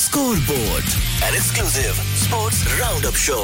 Scoreboard, an exclusive sports roundup show.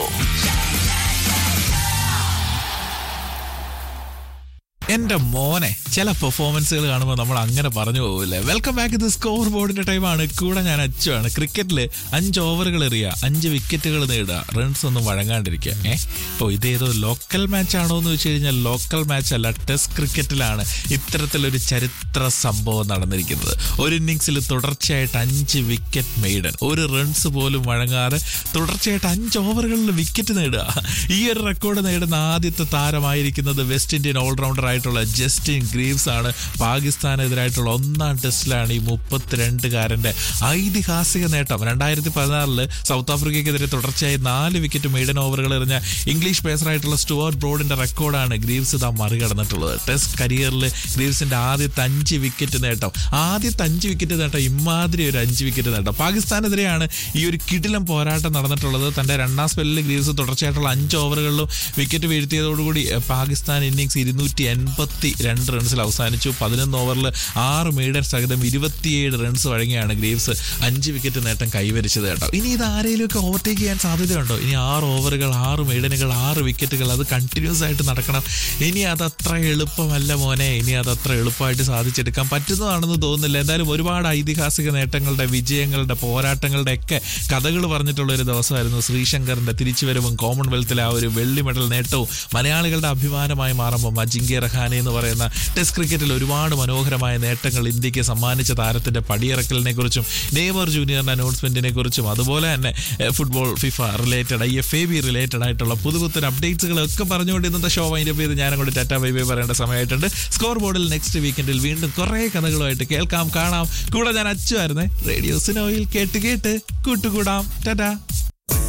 എന്റെ മോനെ ചില പെർഫോമൻസുകൾ കാണുമ്പോൾ നമ്മൾ അങ്ങനെ പറഞ്ഞു പോകില്ലേ വെൽക്കം ബാക്ക് ഇത് സ്കോർ ബോർഡിന്റെ ടൈമാണ് കൂടെ ഞാൻ അച്ചുവാണ് ക്രിക്കറ്റിൽ അഞ്ച് ഓവറുകൾ എറിയുക അഞ്ച് വിക്കറ്റുകൾ നേടുക റൺസ് ഒന്നും വഴങ്ങാണ്ടിരിക്കുക ഏഹ് ഇപ്പോൾ ഇതേതോ ലോക്കൽ മാച്ച് ആണോ എന്ന് വെച്ച് കഴിഞ്ഞാൽ ലോക്കൽ മാച്ച് അല്ല ടെസ്റ്റ് ക്രിക്കറ്റിലാണ് ഇത്തരത്തിലൊരു ചരിത്ര സംഭവം നടന്നിരിക്കുന്നത് ഒരു ഇന്നിങ്സിൽ തുടർച്ചയായിട്ട് അഞ്ച് വിക്കറ്റ് മെയ്ഡൻ ഒരു റൺസ് പോലും വഴങ്ങാതെ തുടർച്ചയായിട്ട് അഞ്ച് ഓവറുകളിൽ വിക്കറ്റ് നേടുക ഈ ഒരു റെക്കോർഡ് നേടുന്ന ആദ്യത്തെ താരമായിരിക്കുന്നത് വെസ്റ്റ് ഇന്ത്യൻ ഓൾറൗണ്ടർ ആയിട്ടുള്ള ജസ്റ്റിൻ ഗ്രീവ്സ് ആണ് പാകിസ്ഥാനെതിരായിട്ടുള്ള ഒന്നാം ടെസ്റ്റിലാണ് ഈ മുപ്പത്തിരണ്ടുകാരന്റെ ഐതിഹാസിക നേട്ടം രണ്ടായിരത്തി പതിനാറില് സൗത്ത് ആഫ്രിക്കയ്ക്കെതിരെ തുടർച്ചയായി നാല് വിക്കറ്റ് മെയ്ഡൻ ഓവറുകൾ എറിഞ്ഞ ഇംഗ്ലീഷ് പേസറായിട്ടുള്ള സ്റ്റുവർട്ട് ബ്രോഡിന്റെ റെക്കോർഡാണ് ഗ്രീവ്സ് ഇതാ മറികടന്നിട്ടുള്ളത് ടെസ്റ്റ് കരിയറിൽ ഗ്രീവ്സിന്റെ ആദ്യത്തെ അഞ്ച് വിക്കറ്റ് നേട്ടം ആദ്യത്തെ അഞ്ച് വിക്കറ്റ് നേട്ടം ഇമാതിരി ഒരു അഞ്ച് വിക്കറ്റ് നേട്ടം പാകിസ്ഥാനെതിരെയാണ് ഈ ഒരു കിടിലം പോരാട്ടം നടന്നിട്ടുള്ളത് തന്റെ രണ്ടാം സ്പെല്ലിൽ ഗ്രീവ്സ് തുടർച്ചയായിട്ടുള്ള അഞ്ച് ഓവറുകളിലും വിക്കറ്റ് വീഴ്ത്തിയതോടുകൂടി എഹ്, പാകിസ്ഥാൻ ഇന്നിങ്സ് ഇരുന്നൂറ്റി എൺപത്തി രണ്ട് റൺസിൽ അവസാനിച്ചു പതിനൊന്ന് ഓവറിൽ ആറ് മെയ്ഡൻ സഹിതം ഇരുപത്തിയേഴ് റൺസ് വഴങ്ങിയാണ് ഗ്രീവ്സ് അഞ്ച് വിക്കറ്റ് നേട്ടം കൈവരിച്ചത് കേട്ടോ ഇനി ഇത് ആരെങ്കിലുമൊക്കെ ഓവർടേക്ക് ചെയ്യാൻ സാധ്യതയുണ്ടോ ഇനി ആറ് ഓവറുകൾ ആറ് മെയ്ഡനുകൾ ആറ് വിക്കറ്റുകൾ അത് കണ്ടിന്യൂസ് ആയിട്ട് നടക്കണം ഇനി അതത്ര എളുപ്പമല്ല മോനെ ഇനി അതത്ര എളുപ്പമായിട്ട് സാധിച്ചെടുക്കാൻ പറ്റുന്നതാണെന്ന് തോന്നുന്നില്ല എന്തായാലും ഒരുപാട് ഐതിഹാസിക നേട്ടങ്ങളുടെ വിജയങ്ങളുടെ പോരാട്ടങ്ങളുടെ ഒക്കെ കഥകൾ പറഞ്ഞിട്ടുള്ള ഒരു ദിവസമായിരുന്നു ശ്രീശങ്കറിന്റെ തിരിച്ചുവരവും കോമൺവെൽത്തിലെ ആ ഒരു വെള്ളി മെഡൽ നേട്ടവും മലയാളികളുടെ അഭിമാനമായി മാറുമ്പോൾ അജിങ്ക്യ റഹാനെ എന്ന് പറയുന്ന ടെസ്റ്റ് ക്രിക്കറ്റിൽ ഒരുപാട് മനോഹരമായ നേട്ടങ്ങൾ ഇന്ത്യക്ക് സമ്മാനിച്ച താരത്തിന്റെ പടിയിറക്കലിനെ കുറിച്ചും നെയ്മർ ജൂനിയറിന്റെ അനൗൺസ്മെന്റിനെ കുറിച്ചും അതുപോലെ തന്നെ എഹ്, football FIFA related I F A B related ആയിട്ടുള്ള പുതുപുത്തൻ അപ്ഡേറ്റ്സുകളൊക്കെ പറഞ്ഞുകൊണ്ട് ഇന്നത്തെ ഷോ വൈൻഡപ്പ് ചെയ്ത് ഞാൻ അങ്ങോട്ട് ടാറ്റ ബൈ ബൈ പറയേണ്ട സമയമായിട്ടുണ്ട് സ്കോർ ബോർഡിൽ നെക്സ്റ്റ് വീക്കെൻഡിൽ വീണ്ടും കുറേ കഥകളുമായിട്ട് കേൾക്കാം കാണാം കൂടെ ഞാൻ അച്ചുവായിരുന്നേ റേഡിയോ സിനോയിൽ കേട്ട് കേട്ട് കൂട്ടുകൂടാം ടാറ്റാ